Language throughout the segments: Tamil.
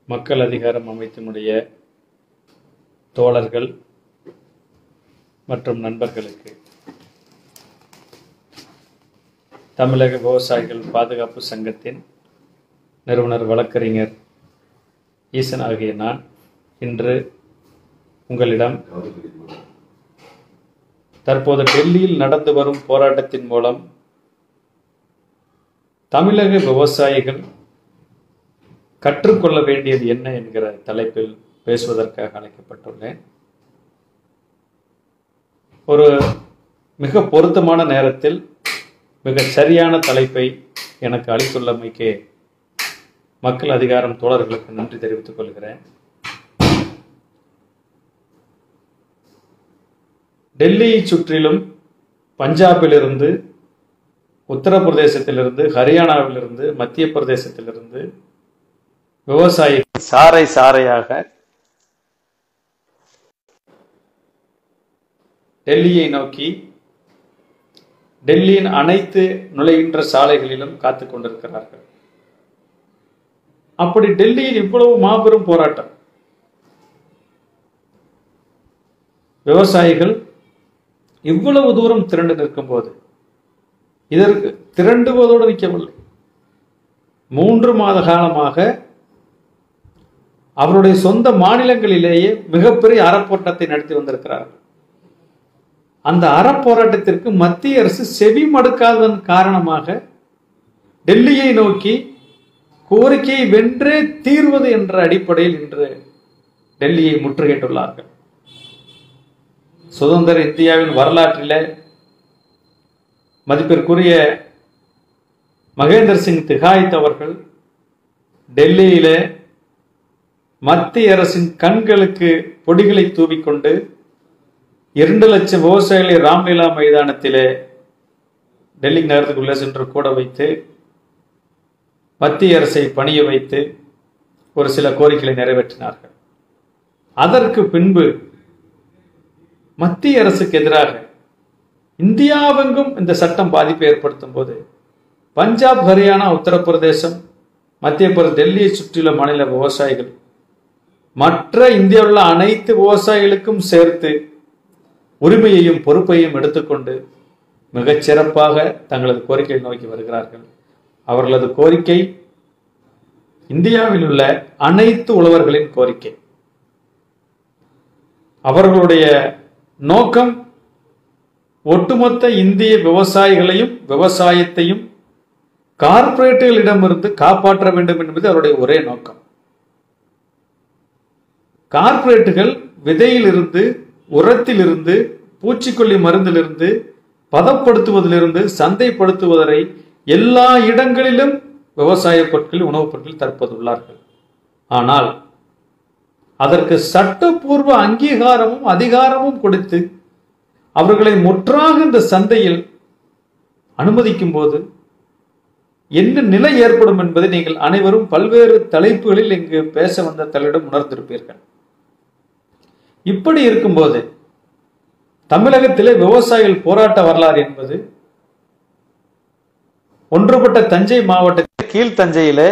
மக்கள் அதிகாரம் அமைத்தினுடைய தோழர்கள் மற்றும் நண்பர்களுக்கு தமிழக விவசாயிகள் பாதுகாப்பு சங்கத்தின் நிறுவனர் வழக்கறிஞர் ஈசன் ஆகிய நான் இன்று உங்களிடம் தற்போது டெல்லியில் நடந்து வரும் போராட்டத்தின் மூலம் தமிழக விவசாயிகள் கற்றுக்கொள்ள வேண்டியது என்ன என்கிற தலைப்பில் பேசுவதற்காக அழைக்கப்பட்டுள்ளேன் ஒரு மிக பொருத்தமான நேரத்தில் மிக சரியான தலைப்பை எனக்கு அளித்துள்ளமைக்கு மக்கள் அதிகாரம் தோழர்களுக்கு நன்றி தெரிவித்துக் கொள்கிறேன் டெல்லியை சுற்றிலும் பஞ்சாபிலிருந்து உத்தரப்பிரதேசத்திலிருந்து ஹரியானாவிலிருந்து மத்திய பிரதேசத்திலிருந்து விவசாயிகள் சாறை சாறையாக டெல்லியை நோக்கி டெல்லியின் அனைத்து நுழைகின்ற சாலைகளிலும் காத்து கொண்டிருக்கிறார்கள் அப்படி டெல்லியில் இவ்வளவு மாபெரும் போராட்டம் விவசாயிகள் இவ்வளவு தூரம் திரண்டு நிற்கும் போது இதற்கு திரண்டுவதோடு நிற்கவில்லை மூன்று மாத காலமாக அவருடைய சொந்த மாநிலங்களிலேயே மிகப்பெரிய அறப்போராட்டத்தை நடத்தி வந்திருக்கிறார்கள் அந்த அறப்போராட்டத்திற்கு மத்திய அரசு செவி மடுக்காததன் காரணமாக டெல்லியை நோக்கி கோரிக்கையை வென்றே தீர்வது என்ற அடிப்படையில் இன்று டெல்லியை முற்றுகையிட்டுள்ளார்கள் சுதந்திர இந்தியாவின் வரலாற்றிலே மதிப்பிற்குரிய மகேந்திர சிங் திகாய்த் அவர்கள் டெல்லியிலே மத்திய அரசின் கண்களுக்கு பொடிகளை தூவிக்கொண்டு இரண்டு லட்சம் விவசாயிகளை ராம்லீலா மைதானத்திலே டெல்லி நகரத்துக்குள்ளே சென்று கூட வைத்து மத்திய அரசை பணிய வைத்து ஒரு சில கோரிக்கைகளை நிறைவேற்றினார்கள் அதற்கு பின்பு மத்திய அரசுக்கு எதிராக இந்தியாவெங்கும் இந்த சட்டம் பாதிப்பை ஏற்படுத்தும் போது பஞ்சாப் ஹரியானா உத்தரப்பிரதேசம் மத்திய பிரதேச டெல்லியை சுற்றியுள்ள மாநில விவசாயிகள் மற்ற இந்தியாவில் உள்ள அனைத்து விவசாயிகளுக்கும் சேர்த்து உரிமையையும் பொறுப்பையும் எடுத்துக்கொண்டு மிகச் சிறப்பாக தங்களது கோரிக்கையை நோக்கி வருகிறார்கள் அவர்களது கோரிக்கை இந்தியாவில் உள்ள அனைத்து உழவர்களின் கோரிக்கை அவர்களுடைய நோக்கம் ஒட்டுமொத்த இந்திய விவசாயிகளையும் விவசாயத்தையும் கார்ப்பரேட்டுகளிடமிருந்து காப்பாற்ற வேண்டும் என்பது அவருடைய ஒரே நோக்கம் கார்ப்பரேட்டுகள் விதையிலிருந்து உரத்திலிருந்து பூச்சிக்கொல்லி மருந்திலிருந்து பதப்படுத்துவதிலிருந்து சந்தைப்படுத்துவதை எல்லா இடங்களிலும் விவசாய பொருட்கள் உணவுப் பொருட்கள் தற்போதுள்ளார்கள் ஆனால் அதற்கு சட்டப்பூர்வ அங்கீகாரமும் அதிகாரமும் கொடுத்து அவர்களை முற்றாக இந்த சந்தையில் அனுமதிக்கும் போது என்ன நிலை ஏற்படும் என்பதை நீங்கள் அனைவரும் பல்வேறு தலைப்புகளில் இங்கு பேச வந்த தலையிடம் உணர்ந்திருப்பீர்கள் இப்படி இருக்கும்போது தமிழகத்திலே விவசாயிகள் போராட்ட வரலாறு என்பது ஒன்றுபட்ட தஞ்சை மாவட்டத்தில் கீழ் தஞ்சையிலே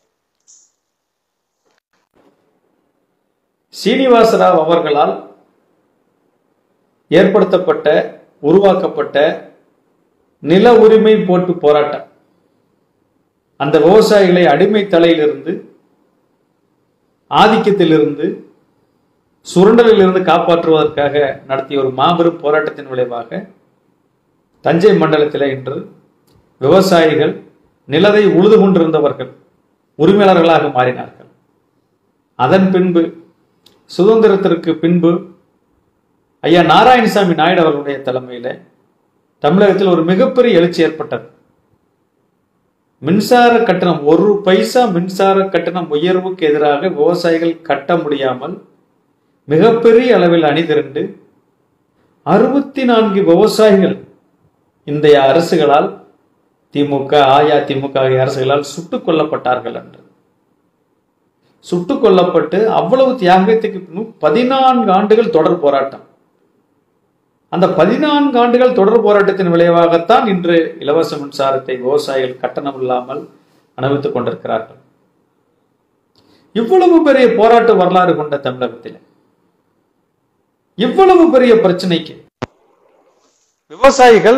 சீனிவாசராவ் அவர்களால் ஏற்படுத்தப்பட்ட உருவாக்கப்பட்ட நில உரிமை போட்டு போராட்டம் அந்த விவசாயிகளை அடிமை தலையிலிருந்து ஆதிக்கத்திலிருந்து சுரண்டலிலிருந்து காப்பாற்றுவதற்காக நடத்திய ஒரு மாபெரும் போராட்டத்தின் விளைவாக தஞ்சை மண்டலத்தில் இன்று விவசாயிகள் நிலத்தை உழுது கொண்டிருந்தவர்கள் உரிமையாளர்களாக மாறினார்கள் அதன் பின்பு சுதந்திரத்திற்கு பின்பு ஐயா நாராயணசாமி நாயுடு அவர்களுடைய தலைமையில தமிழகத்தில் ஒரு மிகப்பெரிய எழுச்சி ஏற்பட்டது மின்சார கட்டணம் ஒரு பைசா மின்சார கட்டணம் உயர்வுக்கு எதிராக விவசாயிகள் கட்ட முடியாமல் மிகப்பெரிய அளவில் அணிதிரண்டு அறுபத்தி நான்கு விவசாயிகள் இந்திய அரசுகளால் திமுக அஇஅதிமுக ஆகிய அரசுகளால் சுட்டுக் கொல்லப்பட்டார்கள் என்று சுட்டுக் கொல்லப்பட்டு அவ்வளவு தியாகத்துக்கு பின்னும் பதினான்கு ஆண்டுகள் தொடர் போராட்டம் அந்த பதினான்கு ஆண்டுகள் தொடர் போராட்டத்தின் விளைவாகத்தான் இன்று இலவச மின்சாரத்தை விவசாயிகள் கட்டணம் இல்லாமல் அனுபவித்துக் கொண்டிருக்கிறார்கள் இவ்வளவு பெரிய போராட்ட வரலாறு கொண்ட தமிழகத்தில் இவ்வளவு பெரிய பிரச்சனைக்கு விவசாயிகள்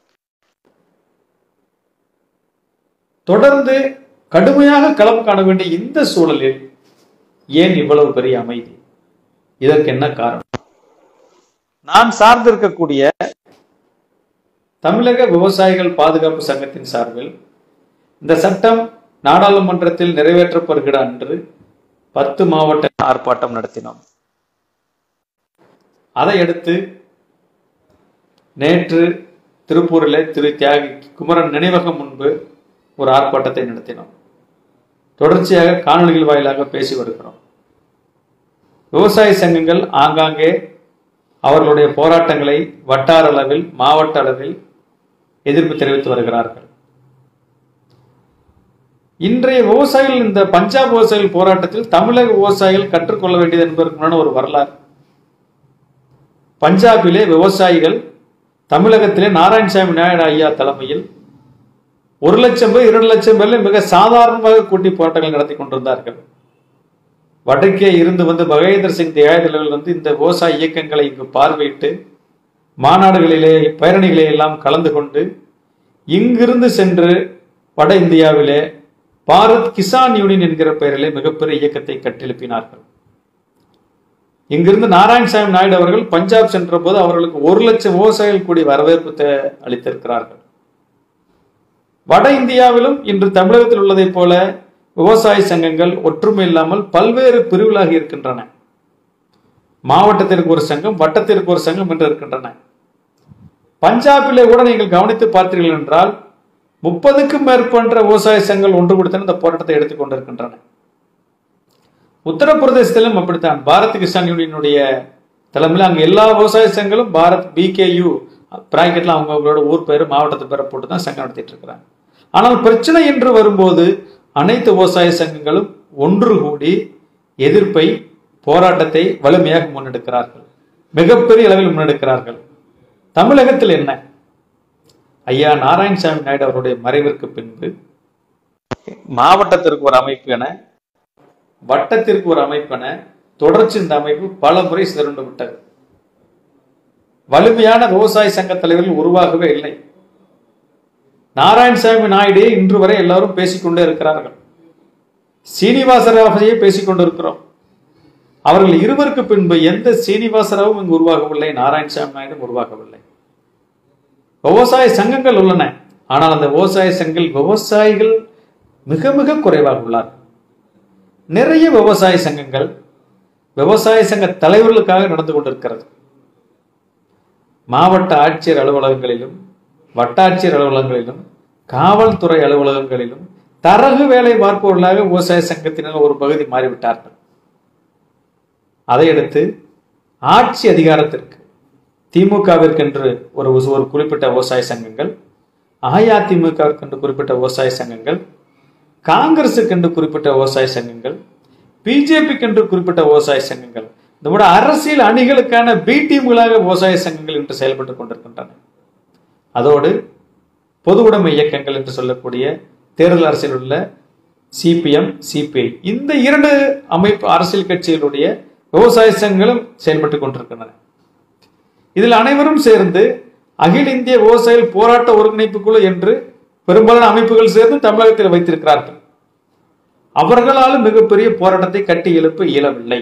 தொடர்ந்து கடுமையாக களம் காண வேண்டிய இந்த சூழலில் ஏன் இவ்வளவு பெரிய அமைதி இதற்கு என்ன காரணம் நான் சார்ந்திருக்கக்கூடிய தமிழக விவசாயிகள் பாதுகாப்பு சங்கத்தின் சார்பில் இந்த சட்டம் நாடாளுமன்றத்தில் நிறைவேற்றப்படுகிற அன்று பத்து மாவட்ட ஆர்ப்பாட்டம் நடத்தினோம் அதை அடுத்து நேற்று திருப்பூரில் திரு தியாகி குமரன் நினைவகம் முன்பு ஒரு ஆர்ப்பாட்டத்தை நடத்தினோம் தொடர்ச்சியாக காணொலிகள் வாயிலாக பேசி வருகிறோம் விவசாய சங்கங்கள் ஆங்காங்கே அவர்களுடைய போராட்டங்களை வட்டார அளவில் மாவட்ட அளவில் எதிர்ப்பு தெரிவித்து வருகிறார்கள் இன்றைய விவசாயிகள் இந்த பஞ்சாப் விவசாயிகள் போராட்டத்தில் தமிழக விவசாயிகள் கற்றுக்கொள்ள வேண்டியது என்பதற்குமான ஒரு வரலாறு பஞ்சாபிலே விவசாயிகள் தமிழகத்திலே நாராயணசாமி நாயுடு ஐயா தலைமையில் ஒரு லட்சம் பேர் இரண்டு லட்சம் பேர்ல மிக சாதாரணமாக கூட்டி போராட்டங்கள் நடத்தி கொண்டிருந்தார்கள் வடக்கே இருந்து வந்து மகேந்திர சிங் தியாயதளவில் வந்து இந்த விவசாய இயக்கங்களை இங்கு பார்வையிட்டு மாநாடுகளிலே பேரணிகளை எல்லாம் கலந்து கொண்டு இங்கிருந்து சென்று வட இந்தியாவிலே பாரத் கிசான் யூனியன் என்கிற பெயரிலே மிகப்பெரிய இயக்கத்தை கட்டெழுப்பினார்கள் இங்கிருந்து நாராயணசாமி நாயுடு அவர்கள் பஞ்சாப் சென்ற போது அவர்களுக்கு ஒரு லட்சம் விவசாயிகள் கூடி வரவேற்பு தே- அளித்திருக்கிறார்கள் வட இந்தியாவிலும் இன்று தமிழகத்தில் உள்ளதைப் போல விவசாய சங்கங்கள் ஒற்றுமை இல்லாமல் பல்வேறு பிரிவுகளாகி இருக்கின்றன மாவட்டத்திற்கு ஒரு சங்கம் வட்டத்திற்கு ஒரு சங்கம் என்று இருக்கின்றன பஞ்சாபிலே கூட நீங்கள் கவனித்து பார்த்தீர்கள் என்றால் முப்பதுக்கும் மேற்பட்ட விவசாய சங்கங்கள் ஒன்று கொடுத்து இந்த போராட்டத்தை எடுத்துக் கொண்டிருக்கின்றன உத்தரப்பிரதேசத்திலும் அப்படித்தான் பாரத் கிசான் யூனியனுடைய தலைமையில் அங்க எல்லா விவசாய சங்கங்களும் பாரத் பிகேயு பிராக்கெட்ல அவங்க அவங்களோட ஊர் பேரு மாவட்டத்து பேரை போட்டு தான் சங்கம் நடத்திட்டு இருக்கிறாங்க ஆனால் பிரச்சனை என்று வரும்போது அனைத்து விவசாய சங்கங்களும் ஒன்று கூடி எதிர்ப்பை போராட்டத்தை வலிமையாக முன்னெடுக்கிறார்கள் மிகப்பெரிய அளவில் முன்னெடுக்கிறார்கள் தமிழகத்தில் என்ன ஐயா நாராயணசாமி நாயுடு அவருடைய மறைவிற்கு பின்பு மாவட்டத்திற்கு ஒரு அமைப்பு என வட்டத்திற்கு ஒரு அமைப்பென தொடர்ச்சி இந்த அமைப்பு பல முறை சிதறுண்டு விட்டது வலிமையான விவசாய சங்க தலைவர்கள் உருவாகவே இல்லை நாராயணசாமி நாயுடு இன்று வரை எல்லாரும் பேசிக்கொண்டே இருக்கிறார்கள் சீனிவாசராவையே பேசிக்கொண்டு இருக்கிறோம் அவர்கள் இருவருக்கு பின்பு எந்த சீனிவாசராவும் இங்கு உருவாகவில்லை நாராயணசாமி நாயுடும் உருவாகவில்லை விவசாய சங்கங்கள் உள்ளன ஆனால் அந்த விவசாய சங்கங்கள் விவசாயிகள் மிக மிக குறைவாக உள்ளார் நிறைய விவசாய சங்கங்கள் விவசாய சங்க தலைவர்களுக்காக நடந்து கொண்டிருக்கிறது மாவட்ட ஆட்சியர் அலுவலகங்களிலும் வட்டாட்சியர் அலுவலகங்களிலும் காவல்துறை அலுவலகங்களிலும் தரகு வேலை பார்ப்பவர்களாக விவசாய சங்கத்தினர் ஒரு பகுதி மாறிவிட்டார்கள் அதையடுத்து ஆட்சி அதிகாரத்திற்கு திமுகவிற்கென்று ஒரு ஒரு குறிப்பிட்ட விவசாய சங்கங்கள் அஇஅதிமுகவிற்கென்று குறிப்பிட்ட விவசாய சங்கங்கள் காங்கிரசுக்கென்று குறிப்பிட்ட விவசாய சங்கங்கள் பிஜேபிக்கென்று குறிப்பிட்ட விவசாய சங்கங்கள் இந்த மாதிரி அரசியல் அணிகளுக்கான பி டீம்களாக விவசாய சங்கங்கள் இன்று செயல்பட்டுக் கொண்டிருக்கின்றன அதோடு பொது உடைமை இயக்கங்கள் என்று சொல்லக்கூடிய தேர்தல் அரசியல் உள்ள சிபிஎம் சிபிஐ இந்த இரண்டு அமைப்பு அரசியல் கட்சிகளுடைய விவசாய சங்கங்களும் செயல்பட்டுக் கொண்டிருக்கின்றன இதில் அனைவரும் சேர்ந்து அகில இந்திய விவசாயிகள் போராட்ட ஒருங்கிணைப்பு குழு என்று பெரும்பாலான அமைப்புகள் சேர்ந்து தமிழகத்தில் வைத்திருக்கிறார்கள் அவர்களாலும் மிகப்பெரிய போராட்டத்தை கட்டி எழுப்ப இயலவில்லை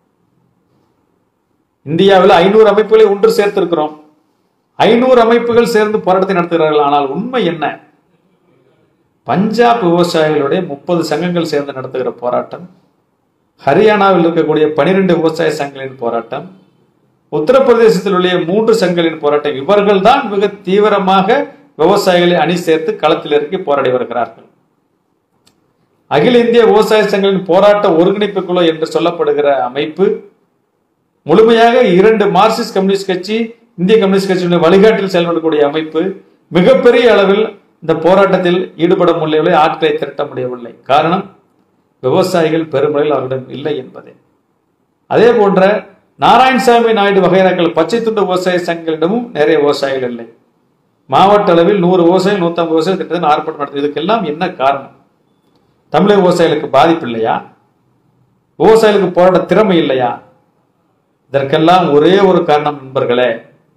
இந்தியாவில் ஐநூறு அமைப்புகளை ஒன்று சேர்த்திருக்கிறோம் ஐநூறு அமைப்புகள் சேர்ந்து போராட்டத்தை நடத்துகிறார்கள் ஆனால் உண்மை என்ன பஞ்சாப் விவசாயிகளுடைய முப்பது சங்கங்கள் சேர்ந்து நடத்துகிற போராட்டம் ஹரியானாவில் இருக்கக்கூடிய பனிரெண்டு விவசாய சங்கங்களின் போராட்டம் உத்தரப்பிரதேசத்தில் உள்ள மூன்று சங்கங்களின் போராட்டம் இவர்கள் தான் மிக தீவிரமாக விவசாயிகளை அணி சேர்த்து களத்தில் இறக்கி போராடி வருகிறார்கள் அகில இந்திய விவசாய சங்கங்களின் போராட்ட ஒருங்கிணைப்பு குழு என்று சொல்லப்படுகிற அமைப்பு முழுமையாக இரண்டு மார்க்சிஸ்ட் கம்யூனிஸ்ட் கட்சி இந்திய கம்யூனிஸ்ட் கட்சியினுடைய வழிகாட்டில் செயல்படக்கூடிய அமைப்பு மிகப்பெரிய அளவில் இந்த போராட்டத்தில் ஈடுபட முடியவில்லை ஆட்களை திரட்ட முடியவில்லை காரணம் விவசாயிகள் பெருமுறையில் அவரிடம் இல்லை என்பதே அதே போன்ற நாராயணசாமி நாயுடு வகைராக்கள் பச்சை துண்டு விவசாய சங்கங்களிடமும் நிறைய விவசாயிகள் இல்லை மாவட்ட அளவில் நூறு விவசாயிகள் நூத்தம்பது விவசாயிகள் கிட்டத்தட்ட ஆர்ப்பாட்டம் நடத்தும் இதுக்கெல்லாம் என்ன காரணம் தமிழக விவசாயிகளுக்கு பாதிப்பு இல்லையா விவசாயிகளுக்கு போராட திறமை இல்லையா இதற்கெல்லாம் ஒரே ஒரு காரணம் நண்பர்களே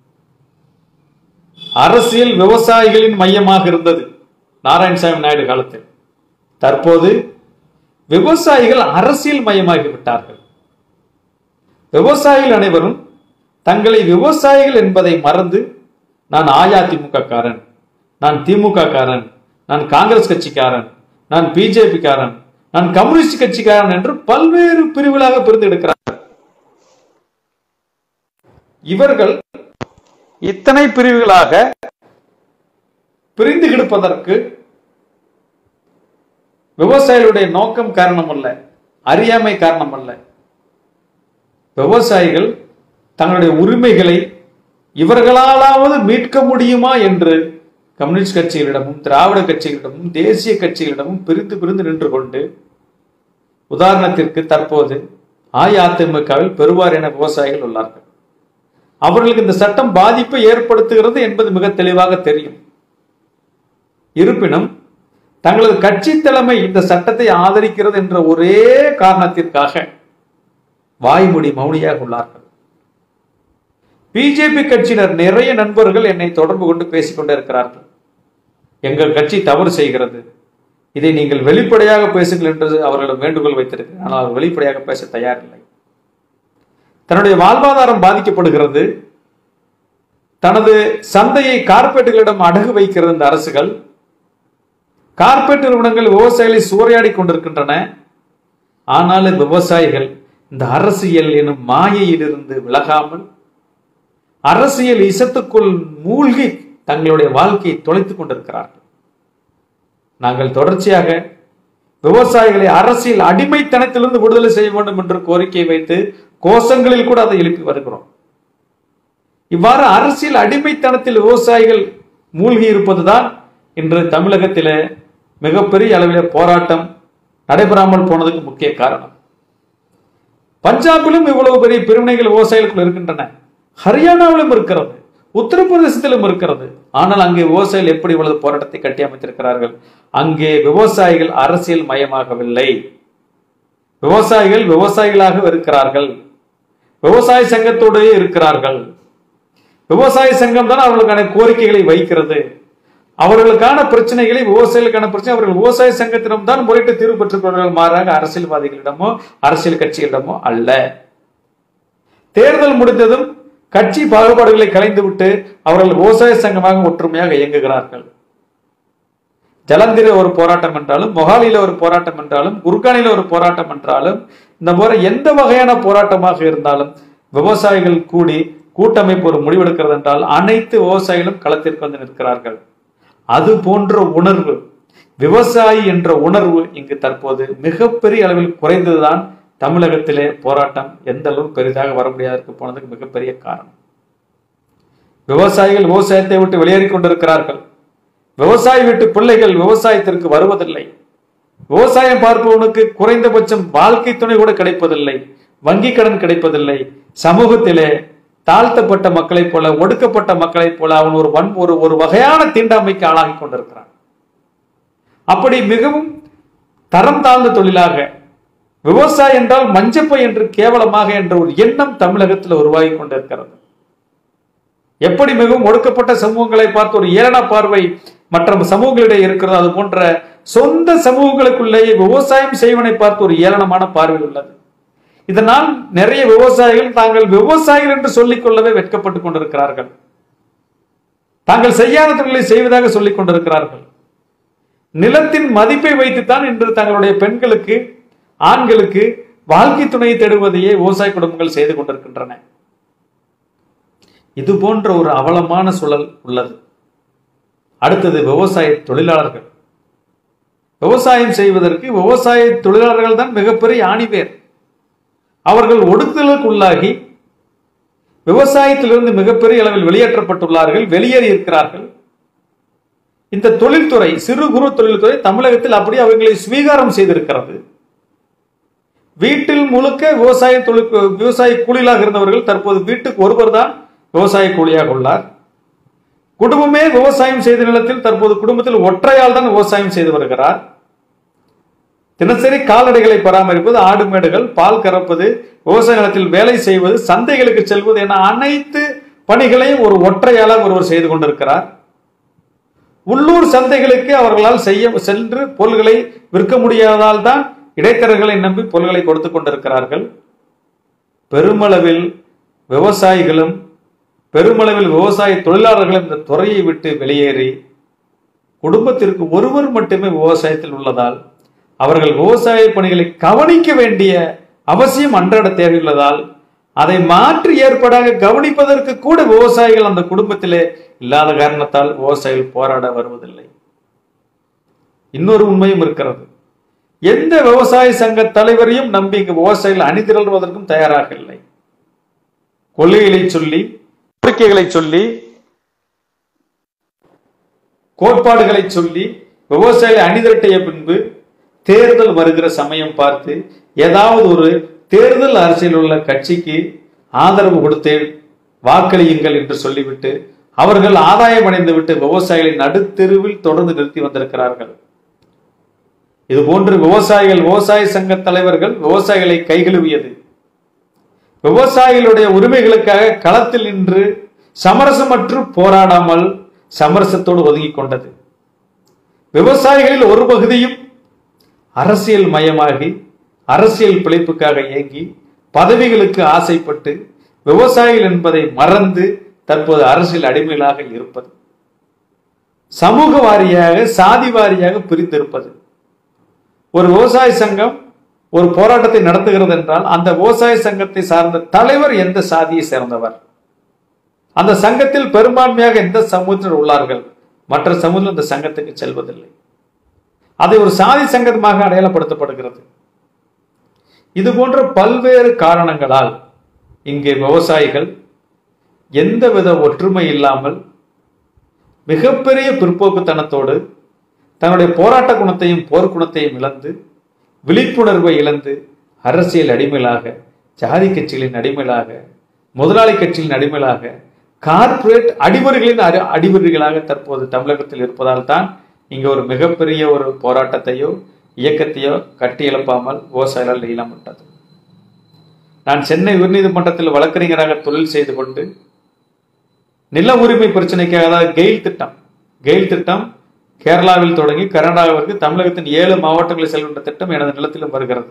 அரசியல் விவசாயிகளின் மையமாக இருந்தது நாராயணசாமி நாயுடு காலத்தில் தற்போது விவசாயிகள் அரசியல் மையமாகி விட்டார்கள் விவசாயிகள் அனைவரும் தங்களை விவசாயிகள் என்பதை மறந்து நான் அஇஅதிமுக காரன் நான் திமுக காரன் நான் காங்கிரஸ் கட்சிக்காரன் நான் பிஜேபி காரன் நான் கம்யூனிஸ்ட் கட்சிக்காரன் என்று பல்வேறு பிரிவுகளாக பிரிந்து எடுக்கிறார்கள் இவர்கள் இத்தனை பிரிவுகளாக பிரிந்து கிடப்பதற்கு விவசாயிகளுடைய நோக்கம் காரணம் அல்ல அறியாமை காரணம் அல்ல விவசாயிகள் தங்களுடைய உரிமைகளை இவர்களாலாவது மீட்க முடியுமா என்று கம்யூனிஸ்ட் கட்சிகளிடமும் திராவிட கட்சிகளிடமும் தேசிய கட்சிகளிடமும் பிரிந்து பிரிந்து நின்று கொண்டு உதாரணத்திற்கு தற்போது அஇஅதிமுகவில் பெருவாரியான விவசாயிகள் உள்ளார்கள் அவர்களுக்கு இந்த சட்டம் பாதிப்பை ஏற்படுத்துகிறது என்பது மிக தெளிவாக தெரியும் இருப்பினும் தங்களது கட்சி தலைமை இந்த சட்டத்தை ஆதரிக்கிறது என்ற ஒரே காரணத்திற்காக வாய்மொழி மௌனியாக உள்ளார்கள் பிஜேபி கட்சியினர் நிறைய நண்பர்கள் என்னை தொடர்பு கொண்டு பேசிக் கொண்டே இருக்கிறார்கள் எங்கள் கட்சி தவறு செய்கிறது இதை நீங்கள் வெளிப்படையாக பேசுங்கள் என்று அவர்களிடம் வேண்டுகோள் வைத்திருக்கிறேன் ஆனால் அவர் வெளிப்படையாக பேச தயாரில்லை தன்னுடைய வாழ்வாதாரம் பாதிக்கப்படுகிறது தனது சந்தையை கார்பரேட்டுகளிடம் அடகு வைக்கிறது இந்த அரசுகள் கார்பரேட் நிறுவனங்கள் விவசாயிகளை சூறையாடி கொண்டிருக்கின்றன ஆனாலும் விவசாயிகள் இந்த அரசியல் எனும் மாயையிலிருந்து விலகாமல் அரசியல் இசத்துக்குள் மூழ்கி தங்களுடைய வாழ்க்கையை தொலைத்துக் கொண்டிருக்கிறார்கள் நாங்கள் தொடர்ச்சியாக விவசாயிகளை அரசியல் அடிமைத்தனத்திலிருந்து விடுதலை செய்ய வேண்டும் என்று கோரிக்கை வைத்து கோஷங்களில் கூட அதை எழுப்பி வருகிறோம் இவ்வாறு அரசியல் அடிமைத்தனத்தில் விவசாயிகள் மூழ்கி இருப்பதுதான் இன்று தமிழகத்திலே மிகப்பெரிய அளவிலே போராட்டம் நடைபெறாமல் போனதுக்கு முக்கிய காரணம் பஞ்சாபிலும் இவ்வளவு பெரிய பிரிவினைகள் விவசாயிகளுக்குள் இருக்கின்றன ஹரியானாவிலும் இருக்கிறது உத்தரப்பிரதேசத்திலும் இருக்கிறது ஆனால் அங்கே விவசாயிகள் எப்படி இவ்வளவு போராட்டத்தை கட்டி அமைத்திருக்கிறார்கள் அங்கே விவசாயிகள் அரசியல் மயமாகவில்லை விவசாயிகள் விவசாயிகளாக இருக்கிறார்கள் விவசாய சங்கத்தோடே இருக்கிறார்கள் விவசாய சங்கம் தான் அவர்களுக்கான கோரிக்கைகளை வைக்கிறது அவர்களுக்கான பிரச்சனைகளை விவசாயிகளுக்கான பிரச்சனை அவர்கள் விவசாய சங்கத்திடம் தான் முறையிட்டு தீர்வு பெற்றுக் கொள்வார்கள் மாறாக அரசியல்வாதிகளிடமோ அரசியல் கட்சிகளிடமோ அல்ல தேர்தல் முடிந்ததும் கட்சி பாகுபாடுகளை கலைந்துவிட்டு அவர்கள் விவசாய சங்கமாக ஒற்றுமையாக இயங்குகிறார்கள் ஜலந்திர ஒரு போராட்டம் என்றாலும் மொஹாலியில ஒரு போராட்டம் என்றாலும் குர்கானில ஒரு போராட்டம் என்றாலும் இந்த முறை எந்த வகையான போராட்டமாக இருந்தாலும் விவசாயிகள் கூடி கூட்டமைப்பு ஒரு முடிவெடுக்கிறது என்றால் அனைத்து விவசாயிகளும் களத்திற்கு வந்து நிற்கிறார்கள் அது போன்ற உணர்வு விவசாயி என்ற உணர்வு இங்கு தற்போது மிகப்பெரிய அளவில் குறைந்ததுதான் தமிழகத்திலே போராட்டம் எந்த அளவு பெரிதாக வர முடியாதற்கு போனதுக்கு மிகப்பெரிய காரணம் விவசாயிகள் விவசாயத்தை விட்டு வெளியேறி கொண்டிருக்கிறார்கள் விவசாய வீட்டு பிள்ளைகள் விவசாயத்திற்கு வருவதில்லை விவசாயம் பார்ப்பவனுக்கு குறைந்தபட்சம் வாழ்க்கை துணை கூட கிடைப்பதில்லை வங்கி கடன் கிடைப்பதில்லை சமூகத்திலே தாழ்த்தப்பட்ட மக்களைப் போல ஒடுக்கப்பட்ட மக்களைப் போல அவன் ஒரு வன் ஒரு ஒரு வகையான தீண்டாமைக்கு ஆளாகி கொண்டிருக்கிறான் அப்படி மிகவும் தரம் தாழ்ந்த தொழிலாக விவசாயம் என்றால் மஞ்சப்பை என்று கேவலமாக என்ற ஒரு எண்ணம் தமிழகத்தில் உருவாகி கொண்டிருக்கிறது எப்படி மிகவும் ஒடுக்கப்பட்ட சமூகங்களை பார்த்து ஒரு ஏளன பார்வை மற்ற சமூகங்களிடையே இருக்கிறதோ அது போன்ற சொந்த சமூகங்களுக்குள்ளேயே விவசாயம் செய்வனை பார்த்து ஒரு ஏளனமான பார்வை உள்ளது இதனால் நிறைய விவசாயிகள் தாங்கள் விவசாயிகள் என்று சொல்லிக் கொள்ளவே வெட்கப்பட்டுக் கொண்டிருக்கிறார்கள் தாங்கள் செய்யாத தொழிலை செய்வதாக சொல்லிக் கொண்டிருக்கிறார்கள் நிலத்தின் மதிப்பை வைத்துத்தான் இன்று தங்களுடைய பெண்களுக்கு ஆண்களுக்கு வாழ்க்கை துணையை தேடுவதையே விவசாய குடும்பங்கள் செய்து கொண்டிருக்கின்றன இது போன்ற ஒரு அவலமான சூழல் உள்ளது அடுத்தது விவசாய தொழிலாளர்கள் விவசாயம் செய்வதற்கு விவசாய தொழிலாளர்கள் தான் மிகப்பெரிய ஆணிவேர் அவர்கள் ஒடுக்குதலுக்குள்ளாகி விவசாயத்திலிருந்து மிகப்பெரிய அளவில் வெளியேற்றப்பட்டுள்ளார்கள் வெளியேறி இருக்கிறார்கள் இந்த தொழில்துறை சிறு குறு தொழில்துறை தமிழகத்தில் அப்படியே அவர்களை ஸ்வீகாரம் செய்திருக்கிறது வீட்டில் முழுக்க விவசாய தொழில் விவசாய கூலிகளாக இருந்தவர்கள் தற்போது வீட்டுக்கு ஒருவர் தான் விவசாய கூலியாக உள்ளார் குடும்பமே விவசாயம் செய்த நிலத்தில் தற்போது குடும்பத்தில் ஒற்றையால் தான் விவசாயம் செய்து வருகிறார் தினசரி கால்நடைகளை பராமரிப்பது ஆடு மேடுகள் பால் கறப்பது விவசாய நிலத்தில் வேலை செய்வது சந்தைகளுக்கு செல்வது என அனைத்து பணிகளையும் ஒரு ஒற்றையாளர் ஒருவர் செய்து கொண்டிருக்கிறார் உள்ளூர் சந்தைகளுக்கு அவர்களால் செய்ய சென்று பொருள்களை விற்க முடியாததால் தான் இடைத்தரகர்களை நம்பி பொருள்களை கொடுத்து கொண்டிருக்கிறார்கள் பெருமளவில் விவசாயிகளும் பெருமளவில் விவசாய தொழிலாளர்களும் இந்த துறையை விட்டு வெளியேறி குடும்பத்திற்கு ஒருவர் மட்டுமே விவசாயத்தில் உள்ளதால் அவர்கள் விவசாய பணிகளை கவனிக்க வேண்டிய அவசியம் அன்றாட தேவையுள்ளதால் அதை மாற்றி ஏற்படாக கவனிப்பதற்கு கூட விவசாயிகள் அந்த குடும்பத்திலே இல்லாத காரணத்தால் விவசாயிகள் போராட வருவதில்லை இன்னொரு உண்மையும் இருக்கிறது எந்த விவசாய சங்க தலைவரையும் நம்பி இங்கு விவசாயிகள் அணிதிரள்வதற்கும் தயாராக இல்லை கொள்கைகளை சொல்லி கோரிக்கைகளை சொல்லி கோட்பாடுகளை சொல்லி விவசாயிகளை அணிதிரட்டிய பின்பு தேர்தல் வருகிற சமயம் பார்த்து ஏதாவது ஒரு தேர்தல் அரசியல் உள்ள கட்சிக்கு ஆதரவு கொடுத்து வாக்களியுங்கள் என்று சொல்லிவிட்டு அவர்கள் ஆதாயம் அடைந்து விட்டு விவசாயிகளை நடுத்தெருவில் தொடர்ந்து நிறுத்தி வந்திருக்கிறார்கள் இது போன்று விவசாயிகள் விவசாய சங்க தலைவர்கள் விவசாயிகளை கைகழுவியது விவசாயிகளுடைய உரிமைகளுக்காக களத்தில் நின்று சமரசமற்று போராடாமல் சமரசத்தோடு ஒதுங்கிக் கொண்டது விவசாயிகளில் ஒரு பகுதியும் அரசியல் மயமாகி அரசியல் பிழைப்புக்காக இயங்கி பதவிகளுக்கு ஆசைப்பட்டு விவசாயிகள் என்பதை மறந்து தற்போது அரசியல் அடிமைகளாக இருப்பது சமூக வாரியாக சாதி வாரியாக பிரிந்திருப்பது ஒரு விவசாய சங்கம் ஒரு போராட்டத்தை நடத்துகிறது என்றால் அந்த விவசாய சங்கத்தை சார்ந்த தலைவர் எந்த சாதியை சேர்ந்தவர் அந்த சங்கத்தில் பெரும்பான்மையாக எந்த சமூகத்தினர் உள்ளார்கள் மற்ற சமூகம் அந்த சங்கத்துக்கு செல்வதில்லை அதை ஒரு சாதி சங்கமாக அடையாளப்படுத்தப்படுகிறது இது போன்ற பல்வேறு காரணங்களால் இங்கே விவசாயிகள் எந்தவித ஒற்றுமை இல்லாமல் மிகப்பெரிய பிற்போக்குத்தனத்தோடு தன்னுடைய போராட்ட குணத்தையும் போர்க்குணத்தையும் இழந்து விழிப்புணர்வை இழந்து அரசியல் அடிமைகளாக ஜாதி கட்சிகளின் அடிமைகளாக முதலாளி கட்சிகளின் அடிமைகளாக கார்ப்பரேட் அடிவர்களின் அடி அடிவர்களாக தற்போது தமிழகத்தில் இருப்பதால் தான் இங்க ஒரு மிகப்பெரிய ஒரு போராட்டத்தையோ இயக்கத்தையோ கட்டி எழுப்பாமல் விவசாயிகளால் இயலப்பட்டது நான் சென்னை உயர்நீதிமன்றத்தில் வழக்கறிஞராக தொழில் செய்து கொண்டு நில உரிமை பிரச்சனைக்காக அதாவது கெயில் திட்டம் கெயில் திட்டம் கேரளாவில் தொடங்கி கர்நாடகாவிற்கு தமிழகத்தின் ஏழு மாவட்டங்களில் செல்கின்ற திட்டம் எனது நிலத்திலும் வருகிறது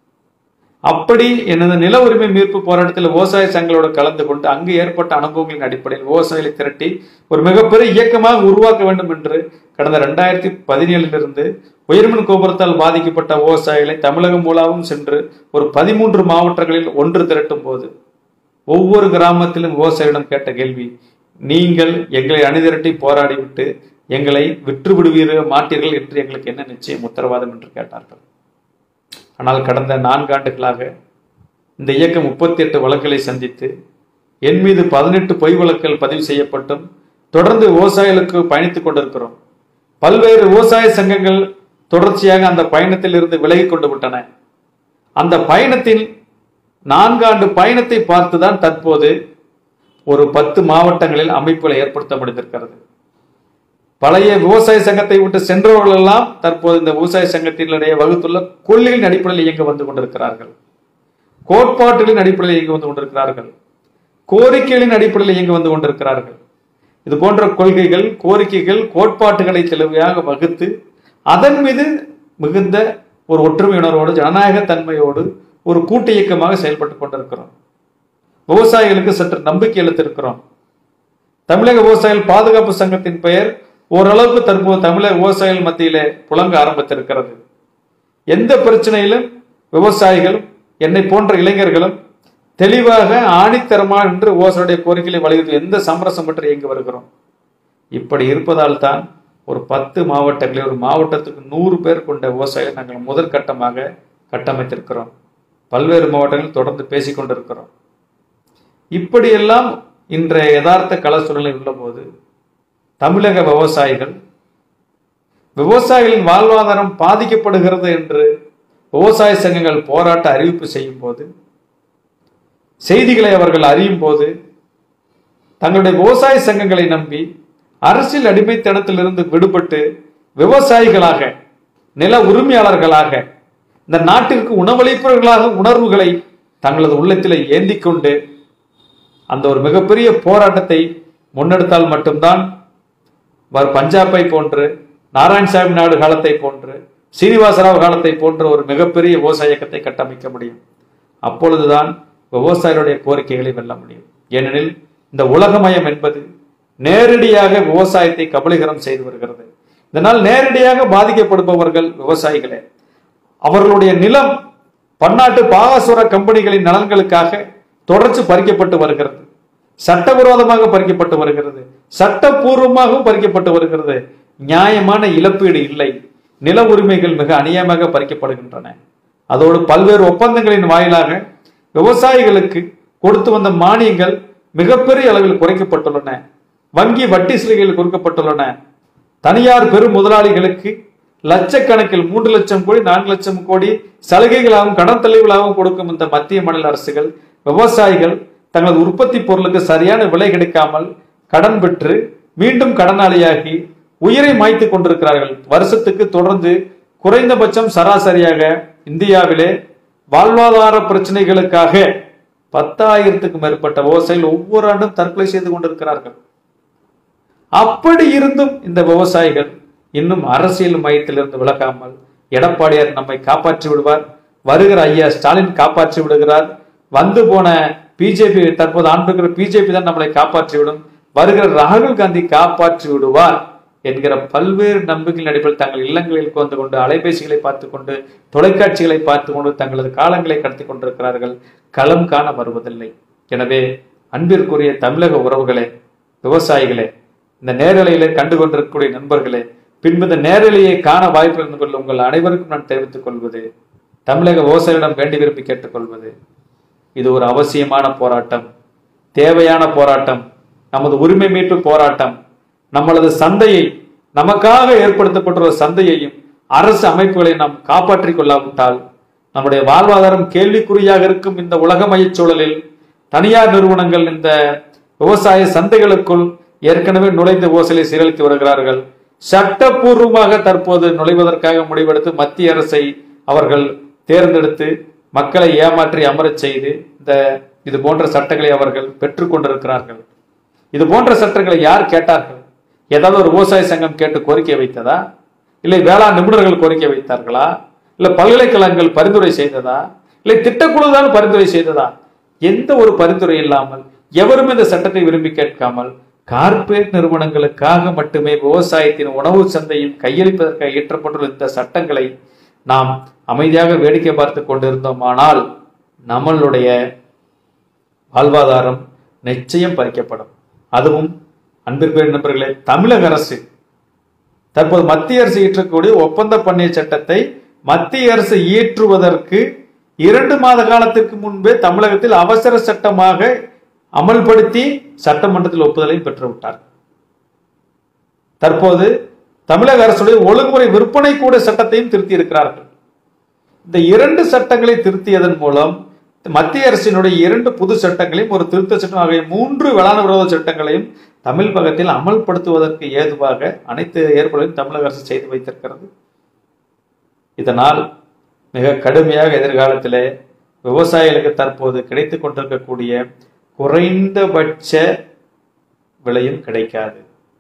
அப்படி எனது நில உரிமை மீட்பு போராட்டத்தில் விவசாய சங்களோடு கலந்து கொண்டு அங்கு ஏற்பட்ட அனுபவங்களின் அடிப்படையில் விவசாயிகளை திரட்டி ஒரு மிகப்பெரிய இயக்கமாக உருவாக்க வேண்டும் என்று கடந்த ரெண்டாயிரத்தி பதினேழிலிருந்து உயர்மின் கோபுரத்தால் பாதிக்கப்பட்ட விவசாயிகளை தமிழகம் மூலமும் சென்று ஒரு பதிமூன்று மாவட்டங்களில் ஒன்று திரட்டும் போது ஒவ்வொரு கிராமத்திலும் விவசாயியிடம் கேட்ட கேள்வி நீங்கள் எங்களை அணிதிரட்டி போராடிவிட்டு எங்களை விற்று விடுவீர்கள் மாட்டீர்கள் என்று எங்களுக்கு என்ன நிச்சயம் உத்தரவாதம் என்று கேட்டார்கள் ஆனால் கடந்த நான்காண்டுகளாக இந்த இயக்கம் முப்பத்தி எட்டு வழக்குகளை சந்தித்து என் மீது பதினெட்டு பொய் வழக்குகள் பதிவு செய்யப்பட்டும் தொடர்ந்து விவசாயிகளுக்கு பயணித்துக் கொண்டிருக்கிறோம் பல்வேறு விவசாய சங்கங்கள் தொடர்ச்சியாக அந்த பயணத்தில் இருந்து விலகி கொண்டு விட்டன அந்த பயணத்தில் நான்காண்டு பயணத்தை பார்த்துதான் தற்போது ஒரு பத்து மாவட்டங்களில் அமைப்புகளை ஏற்படுத்த முடிந்திருக்கிறது பழைய விவசாய சங்கத்தை விட்டு சென்றவர்கள் எல்லாம் தற்போது இந்த விவசாய சங்கத்தினுடைய வகுத்துள்ள கொள்கைகளின் அடிப்படையில் இயங்க வந்து கொண்டிருக்கிறார்கள் கோட்பாடுகளின் அடிப்படையில் இயங்க வந்து கொண்டிருக்கிறார்கள் கோரிக்கைகளின் அடிப்படையில் இயங்க வந்து கொண்டிருக்கிறார்கள் இது போன்ற கொள்கைகள் கோரிக்கைகள் கோட்பாட்டுகளை தெளிவாக வகுத்து அதன் மீது மிகுந்த ஒரு ஒற்றுமை உணர்வோடு ஜனநாயக தன்மையோடு ஒரு கூட்டு இயக்கமாக செயல்பட்டு கொண்டிருக்கிறோம் விவசாயிகளுக்கு சற்று நம்பிக்கை அளித்திருக்கிறோம் தமிழக விவசாயிகள் பாதுகாப்பு சங்கத்தின் பெயர் ஓரளவுக்கு தற்போது தமிழக விவசாயிகள் மத்தியிலே புழங்க ஆரம்பித்திருக்கிறது எந்த பிரச்சனையிலும் விவசாயிகள் என்னை போன்ற இளைஞர்களும் தெளிவாக ஆணித்தரமா என்று விவசாயியுடைய கோரிக்கைகளை வலியுறுத்தி எந்த சமரசம் பற்றி இயங்கி வருகிறோம் இப்படி இருப்பதால் தான் ஒரு பத்து மாவட்டங்களில் ஒரு மாவட்டத்துக்கு நூறு பேர் கொண்ட விவசாயிகளை நாங்கள் முதற்கட்டமாக கட்டமைத்திருக்கிறோம் பல்வேறு மாவட்டங்களில் தொடர்ந்து பேசிக் கொண்டிருக்கிறோம் இப்படியெல்லாம் இன்றைய யதார்த்த கள சூழ்நிலை உள்ளபோது தமிழக விவசாயிகள் விவசாயிகளின் வாழ்வாதாரம் பாதிக்கப்படுகிறது என்று விவசாய சங்கங்கள் போராட்ட அறிவிப்பு செய்யும் போது செய்திகளை அவர்கள் அறியும் போது தங்களுடைய விவசாய சங்கங்களை நம்பி அரசியல் அடிமைத்தனத்திலிருந்து விடுபட்டு விவசாயிகளாக நில உரிமையாளர்களாக இந்த நாட்டிற்கு உணவளிப்பவர்களாக உணர்வுகளை தங்களது உள்ளத்தில் ஏந்தி கொண்டு அந்த ஒரு மிகப்பெரிய போராட்டத்தை முன்னெடுத்தால் மட்டும்தான் வர் பஞ்சாபை போன்று நாராயணசாமி நாடு காலத்தை போன்று சீனிவாசராவ் காலத்தை போன்ற ஒரு மிகப்பெரிய விவசாய இயக்கத்தை கட்டமைக்க முடியும் அப்பொழுதுதான் விவசாயிகளுடைய கோரிக்கைகளை வெல்ல முடியும் ஏனெனில் இந்த உலகமயம் என்பது நேரடியாக விவசாயத்தை கபலீகரம் செய்து வருகிறது இதனால் நேரடியாக பாதிக்கப்படுபவர்கள் விவசாயிகளே அவர்களுடைய நிலம் பன்னாட்டு பாகாசுர கம்பெனிகளின் நலன்களுக்காக தொடர்ச்சி பறிக்கப்பட்டு வருகிறது சட்டவிரோதமாக பறிக்கப்பட்டு வருகிறது சட்டப்பூர்வமாகவும் பறிக்கப்பட்டு வருகிறது நியாயமான இழப்பீடு இல்லை நில உரிமைகள் மிக அநியாயமாக பறிக்கப்படுகின்றன அதோடு பல்வேறு ஒப்பந்தங்களின் வாயிலாக விவசாயிகளுக்கு கொடுத்து வந்த மானியங்கள் மிகப்பெரிய அளவில் குறைக்கப்பட்டுள்ளன வங்கி வட்டி சிலைகள் கொடுக்கப்பட்டுள்ளன தனியார் பெரும் முதலாளிகளுக்கு லட்சக்கணக்கில் மூன்று லட்சம் கோடி நான்கு லட்சம் கோடி சலுகைகளாகவும் கடன் தள்ளுகளாகவும் கொடுக்கும் இந்த மத்திய மாநில அரசுகள் விவசாயிகள் தங்களது உற்பத்தி பொருளுக்கு சரியான விலை கிடைக்காமல் கடன் பெற்று மீண்டும் கடனாளியாகி உயிரை மாய்த்து கொண்டிருக்கிறார்கள் வருஷத்துக்கு தொடர்ந்து குறைந்தபட்சம் சராசரியாக இந்தியாவிலே வாழ்வாதார பிரச்சனைகளுக்காக பத்தாயிரத்துக்கும் மேற்பட்ட விவசாயிகள் ஒவ்வொரு ஆண்டும் தற்கொலை செய்து கொண்டிருக்கிறார்கள் அப்படி இருந்தும் இந்த விவசாயிகள் இன்னும் அரசியல் மையத்திலிருந்து விலகாமல் எடப்பாடியார் நம்மை காப்பாற்றி விடுவார் வருகிற ஐயா ஸ்டாலின் காப்பாற்றி விடுகிறார் வந்து போன பிஜேபி தற்போது ஆண்டுகிற பிஜேபி தான் நம்மளை காப்பாற்றி விடும் வருகிற ராகுல் காந்தி காப்பாற்றி விடுவார் என்கிற பல்வேறு நம்பிக்கைகள் அடிப்படையில் தங்கள் இல்லங்களில் உட்கார்ந்து கொண்டு அலைபேசிகளை பார்த்து கொண்டு தொலைக்காட்சிகளை பார்த்து கொண்டு தங்களது காலங்களை கடத்தி கொண்டிருக்கிறார்கள் களம் காண வருவதில்லை எனவே அன்பிற்குரிய தமிழக உறவுகளே விவசாயிகளே இந்த நேரலையில கண்டு கொண்டிருக்கக்கூடிய நண்பர்களே பின்பு இந்த நேரலையை காண வாய்ப்பு இருந்து கொள்ள உங்கள் அனைவருக்கும் நான் தெரிவித்துக் கொள்வது தமிழக விவசாயிகளிடம் வேண்டி விரும்பி கேட்டுக்கொள்வது இது ஒரு அவசியமான போராட்டம் தேவையான போராட்டம் நமது உரிமை மீட்பு போராட்டம் நம்மளது சந்தையை நமக்காக ஏற்படுத்தப்பட்டுள்ள சந்தையையும் அரசு அமைப்புகளை நாம் காப்பாற்றிக் கொள்ளாவிட்டால் நம்முடைய வாழ்வாதாரம் கேள்விக்குறியாக இருக்கும் இந்த உலகமய சூழலில் தனியார் நிறுவனங்கள் இந்த விவசாய சந்தைகளுக்குள் ஏற்கனவே நுழைந்த விவசாயிகளை சீரழித்து வருகிறார்கள் சட்டப்பூர்வமாக தற்போது நுழைவதற்காக முடிவெடுத்து மத்திய அரசை அவர்கள் தேர்ந்தெடுத்து மக்களை ஏமாற்றி அமரச் செய்து இந்த இது போன்ற சட்டங்களை அவர்கள் பெற்றுக் கொண்டிருக்கிறார்கள் இது போன்ற சட்டங்களை யார் கேட்டார்கள் ஏதாவது ஒரு விவசாய சங்கம் கேட்டு கோரிக்கை வைத்ததா இல்லை வேளாண் நிபுணர்கள் கோரிக்கை வைத்தார்களா இல்ல பல்கலைக்கழகங்கள் பரிந்துரை செய்ததா இல்லை திட்டக்குழு தான் பரிந்துரை செய்ததா எந்த ஒரு பரிந்துரை இல்லாமல் எவரும் இந்த சட்டத்தை விரும்பி கேட்காமல் கார்ப்பரேட் நிறுவனங்களுக்காக மட்டுமே விவசாயத்தின் உணவு சந்தையும் கையளிப்பதற்காக இயற்றப்பட்டுள்ள இந்த சட்டங்களை நாம் அமைதியாக வேடிக்கை பார்த்து கொண்டிருந்தோமானால் நம்மளுடைய வாழ்வாதாரம் நிச்சயம் பறிக்கப்படும் அதுவும் அன்பிற்குரிய நண்பர்களே தமிழக அரசு தற்போது மத்திய அரசு இயற்றக்கூடிய ஒப்பந்த பண்ணைய சட்டத்தை மத்திய அரசு இயற்றுவதற்கு இரண்டு மாத காலத்திற்கு முன்பே தமிழகத்தில் அவசர சட்டமாக அமல்படுத்தி சட்டமன்றத்தில் ஒப்புதலையும் பெற்றுவிட்டார் தற்போது தமிழக அரசுடைய ஒழுங்குமுறை விற்பனை கூட சட்டத்தையும் திருத்தி இருக்கிறார்கள் இந்த இரண்டு சட்டங்களை திருத்தியதன் மூலம் மத்திய அரசினுடைய இரண்டு புது சட்டங்களையும் ஒரு திருத்த சட்டம் ஆகிய மூன்று வேளாண் விரோத சட்டங்களையும் தமிழ் பகத்தில் அமல்படுத்துவதற்கு ஏதுவாக அனைத்து ஏற்பாடுகளையும் தமிழக அரசு செய்து வைத்திருக்கிறது இதனால் மிக கடுமையாக எதிர்காலத்திலே விவசாயிகளுக்கு தற்போது கிடைத்துக் கொண்டிருக்கக்கூடிய குறைந்தபட்ச விலையும் கிடைக்காது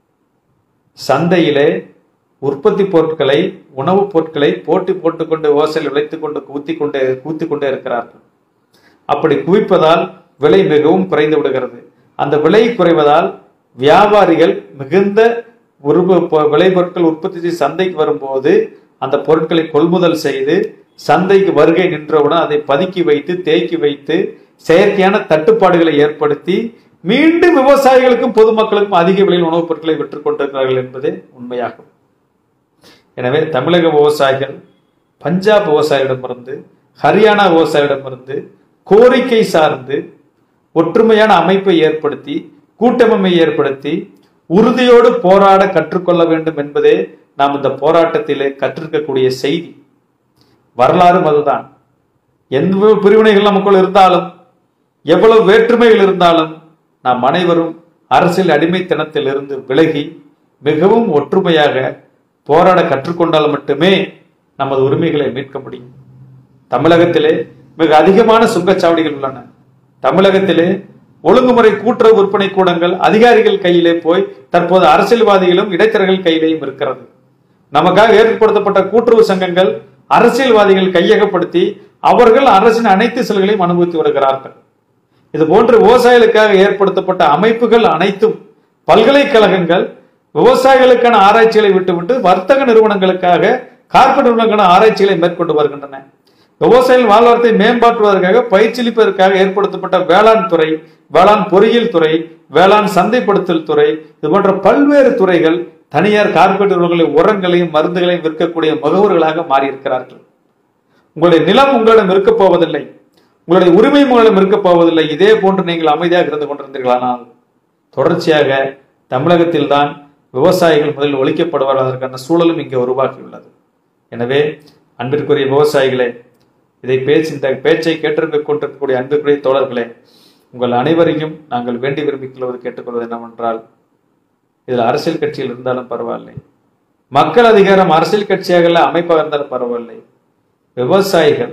சந்தையிலே உற்பத்தி பொருட்களை உணவுப் பொருட்களை போட்டி போட்டுக்கொண்டு விவசாயிகள் விளைத்துக் கொண்டு கூத்தி கொண்டே கூத்தி கொண்டே இருக்கிறார்கள் அப்படி குவிப்பதால் விலை மிகவும் குறைந்து விடுகிறது அந்த விலை குறைவதால் வியாபாரிகள் மிகுந்த உருவ விளை பொருட்கள் உற்பத்தி செய்து சந்தைக்கு வரும்போது அந்த பொருட்களை கொள்முதல் செய்து சந்தைக்கு வருகை நின்றவுடன் அதை பதுக்கி வைத்து தேக்கி வைத்து செயற்கையான தட்டுப்பாடுகளை ஏற்படுத்தி மீண்டும் விவசாயிகளுக்கும் பொதுமக்களுக்கும் அதிக விலையில் உணவுப் பொருட்களை விற்றுக் கொண்டிருக்கிறார்கள் என்பதே உண்மையாகும் எனவே தமிழக விவசாயிகள் பஞ்சாப் விவசாயிடமிருந்து ஹரியானா விவசாயிடமிருந்து கோரிக்கை சார்ந்து ஒற்றுமையான அமைப்பை ஏற்படுத்தி கூட்டமைப்பை ஏற்படுத்தி உறுதியோடு போராட கற்றுக்கொள்ள வேண்டும் என்பதே நாம் இந்த போராட்டத்திலே கற்றிருக்கக்கூடிய செய்தி வரலாறும் அதுதான் எந்த பிரிவினைகள் நமக்குள் இருந்தாலும் எவ்வளவு வேற்றுமைகள் இருந்தாலும் நாம் அனைவரும் அரசியல் அடிமைத்தனத்தில் இருந்து விலகி மிகவும் ஒற்றுமையாக போராட கற்றுக்கொண்டால் மட்டுமே நமது உரிமைகளை மீட்க முடியும் தமிழகத்திலே மிக அதிகமான சுங்கச்சாவடிகள் உள்ளன தமிழகத்திலே ஒழுங்குமுறை கூட்டுறவு விற்பனை கூடங்கள் அதிகாரிகள் கையிலே போய் தற்போது அரசியல்வாதிகளும் இடைத்தரகர்கள் கையிலேயும் இருக்கிறது நமக்காக ஏற்படுத்தப்பட்ட கூட்டுறவு சங்கங்கள் அரசியல்வாதிகள் கையகப்படுத்தி அவர்கள் அரசின் அனைத்து செயல்களையும் அனுபவித்து வருகிறார்கள் இது போன்று விவசாயிகளுக்காக ஏற்படுத்தப்பட்ட அமைப்புகள் அனைத்தும் பல்கலைக்கழகங்கள் விவசாயிகளுக்கான ஆராய்ச்சிகளை விட்டுவிட்டு வர்த்தக நிறுவனங்களுக்காக கார்ப்பரேட் நிறுவனங்களுக்கான ஆராய்ச்சிகளை மேற்கொண்டு வருகின்றன விவசாயிகள் வாழ்வாரத்தை மேம்பாட்டுவதற்காக பயிற்சியளிப்பதற்காக ஏற்படுத்தப்பட்ட வேளாண் துறை வேளாண் பொறியியல் துறை வேளாண் சந்தைப்படுத்தல் துறை இது போன்ற பல்வேறு துறைகள் தனியார் கார்ப்பரேட் நிறுவனங்களின் உரங்களையும் மருந்துகளையும் விற்கக்கூடிய முகவர்களாக மாறியிருக்கிறார்கள் உங்களுடைய நிலம் உங்களிடம் இருக்கப் போவதில்லை உங்களுடைய உரிமை உங்களிடம் இருக்கப் போவதில்லை இதே போன்று நீங்கள் அமைதியாக இருந்து கொண்டிருந்தீர்களானால் தொடர்ச்சியாக தமிழகத்தில் தான் விவசாயிகள் முதலில் ஒழிக்கப்படுவார் அதற்கான சூழலும் இங்கே உருவாகியுள்ளது எனவே அன்பிற்குரிய விவசாயிகளே இதை பேச்சு இந்த பேச்சை கேட்டிருக்க கொண்டிருக்கக்கூடிய அன்பிற்குரிய தோழர்களே உங்கள் அனைவரையும் நாங்கள் வேண்டி விரும்பிக் கொள்வது கேட்டுக்கொள்வது என்னவென்றால் இதில் அரசியல் கட்சியில் இருந்தாலும் பரவாயில்லை மக்கள் அதிகாரம் அரசியல் கட்சியாக அமைப்பாக இருந்தாலும் பரவாயில்லை விவசாயிகள்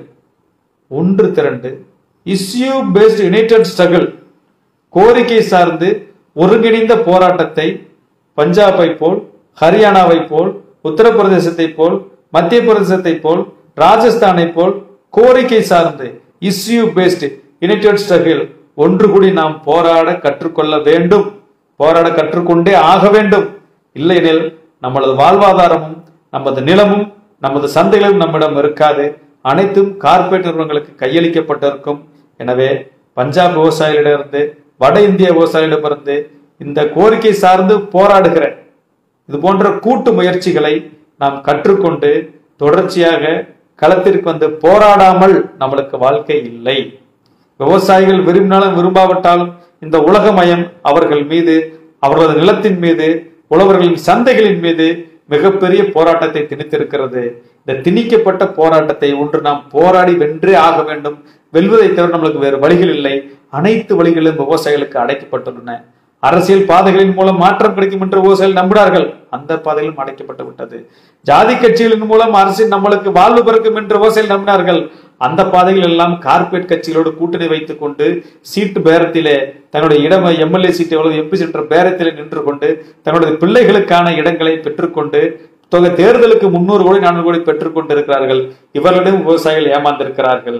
ஒன்று திரண்டு இஸ்யூ பேஸ்ட் யுனைடெட் ஸ்ட்ரகிள் கோரிக்கை சார்ந்து ஒருங்கிணைந்த போராட்டத்தை பஞ்சாபை போல் ஹரியானாவை போல் உத்தரப்பிரதேசத்தை போல் மத்திய பிரதேசத்தை போல் ராஜஸ்தானை போல் கோரிக்கை சார்ந்து இஸ்யூ பேஸ்ட் யுனைடெட் ஸ்ட்ரகிள் ஒன்று கூடி நாம் போராட கற்றுக்கொள்ள வேண்டும் போராட கற்றுக்கொண்டே ஆக வேண்டும் இல்லையெனில் நமது வாழ்வாதாரமும் நமது நிலமும் நமது சந்தைகளும் நம்மிடம் இருக்காது அனைத்தும் கார்ப்பரேட் நிறுவனங்களுக்கு கையளிக்கப்பட்டிருக்கும் எனவே பஞ்சாப் விவசாயிகளிடமிருந்து வட இந்திய விவசாயிகளிடமிருந்து இந்த கோரிக்கை சார்ந்து போராடுகிற இது போன்ற கூட்டு முயற்சிகளை நாம் கற்றுக்கொண்டு தொடர்ச்சியாக களத்திற்கு வந்து போராடாமல் நம்மளுக்கு வாழ்க்கை இல்லை விவசாயிகள் விரும்பினாலும் விரும்பாவிட்டாலும் இந்த உலகமயம் அவர்கள் மீது அவர்களது நிலத்தின் மீது உழவர்களின் சந்தைகளின் மீது மிகப்பெரிய போராட்டத்தை திணித்திருக்கிறது இந்த திணிக்கப்பட்ட போராட்டத்தை ஒன்று நாம் போராடி வென்றே ஆக வேண்டும் வெல்வதை தவிர நம்மளுக்கு வேறு வழிகள் இல்லை அனைத்து வழிகளும் விவசாயிகளுக்கு அடைக்கப்பட்டுள்ளன அரசியல் பாதைகளின் மூலம் மாற்றம் கிடைக்கும் என்று விவசாயிகள் நம்பினார்கள் அந்த பாதையிலும் அடைக்கப்பட்டு விட்டது ஜாதி கட்சிகளின் மூலம் அரசின் நம்மளுக்கு வாழ்வு பிறக்கும் என்று விவசாயிகள் நம்பினார்கள் அந்த பாதைகள் எல்லாம் கார்பரேட் கட்சிகளோடு கூட்டணி வைத்துக் கொண்டு சீட்டு பேரத்திலே தன்னுடைய இடம் எம்எல்ஏ சீட்டு எவ்வளவு எம்பி சென்ற பேரத்திலே நின்று கொண்டு தன்னுடைய பிள்ளைகளுக்கான இடங்களை பெற்றுக்கொண்டு தொகை தேர்தலுக்கு முன்னூறு கோடி நானூறு கோடி பெற்றுக் கொண்டிருக்கிறார்கள் இவர்களிடம் விவசாயிகள் ஏமாந்திருக்கிறார்கள்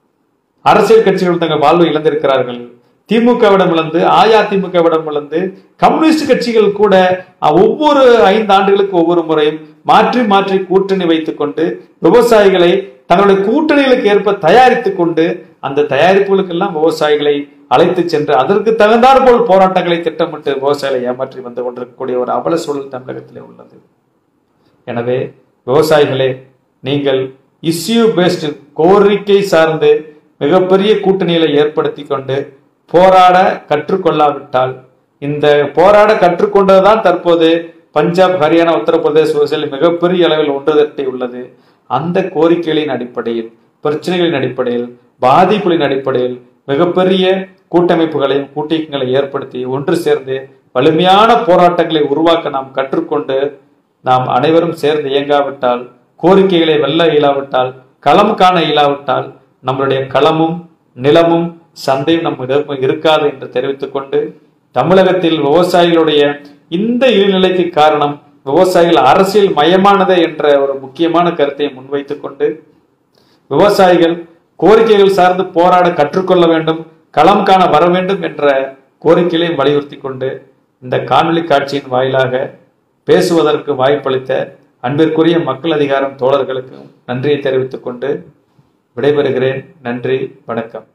அரசியல் கட்சிகள் தங்கள் வாழ்வை இழந்திருக்கிறார்கள் திமுகவிடம் இழந்து அஇஅதிமுகவிடம் இழந்து கம்யூனிஸ்ட் கட்சிகள் கூட ஒவ்வொரு ஐந்து ஆண்டுகளுக்கு ஒவ்வொரு முறையும் மாற்றி மாற்றி கூட்டணி வைத்துக் கொண்டு விவசாயிகளை தங்களுடைய கூட்டணிகளுக்கு ஏற்ப தயாரித்துக் கொண்டு அந்த தயாரிப்புகளுக்கெல்லாம் விவசாயிகளை அழைத்து சென்று அதற்கு தகுந்தாற் போல் போராட்டங்களை திட்டமிட்டு விவசாயிகளை ஏமாற்றி வந்து கொண்டிருக்கக்கூடிய ஒரு அவல சூழல் தமிழகத்திலே உள்ளது எனவே விவசாயிகளே நீங்கள் இஸ்யூ பேஸ்ட் கோரிக்கை சார்ந்து மிகப்பெரிய கூட்டணிகளை ஏற்படுத்தி கொண்டு போராட கற்றுக்கொள்ளாவிட்டால் இந்த போராட கற்றுக்கொண்டதுதான் தற்போது பஞ்சாப் ஹரியானா உத்தரப்பிரதேச விவசாயிகள் மிகப்பெரிய அளவில் ஒன்று திரட்டி உள்ளது அந்த கோரிக்கைகளின் அடிப்படையில் பிரச்சனைகளின் அடிப்படையில் பாதிப்புகளின் அடிப்படையில் மிகப்பெரிய கூட்டமைப்புகளையும் கூட்டியங்களை ஏற்படுத்தி ஒன்று சேர்ந்து வலிமையான போராட்டங்களை உருவாக்க நாம் கற்றுக்கொண்டு நாம் அனைவரும் சேர்ந்து இயங்காவிட்டால் கோரிக்கைகளை வெல்ல இயலாவிட்டால் களம் காண இயலாவிட்டால் நம்மளுடைய களமும் நிலமும் சந்தையும் நம்மிடம் இருக்காது என்று தெரிவித்துக் கொண்டு தமிழகத்தில் விவசாயிகளுடைய இந்த இழிநிலைக்கு காரணம் விவசாயிகள் அரசியல் மயமானதே என்ற ஒரு முக்கியமான கருத்தை முன்வைத்துக் கொண்டு விவசாயிகள் கோரிக்கைகள் சார்ந்து போராட கற்றுக்கொள்ள வேண்டும் களம் காண வர வேண்டும் என்ற கோரிக்கைகளையும் வலியுறுத்தி கொண்டு இந்த காணொலி காட்சியின் வாயிலாக பேசுவதற்கு வாய்ப்பளித்த அன்பிற்குரிய மக்கள் அதிகாரம் தோழர்களுக்கும் நன்றியை தெரிவித்துக் கொண்டு விடைபெறுகிறேன் நன்றி வணக்கம்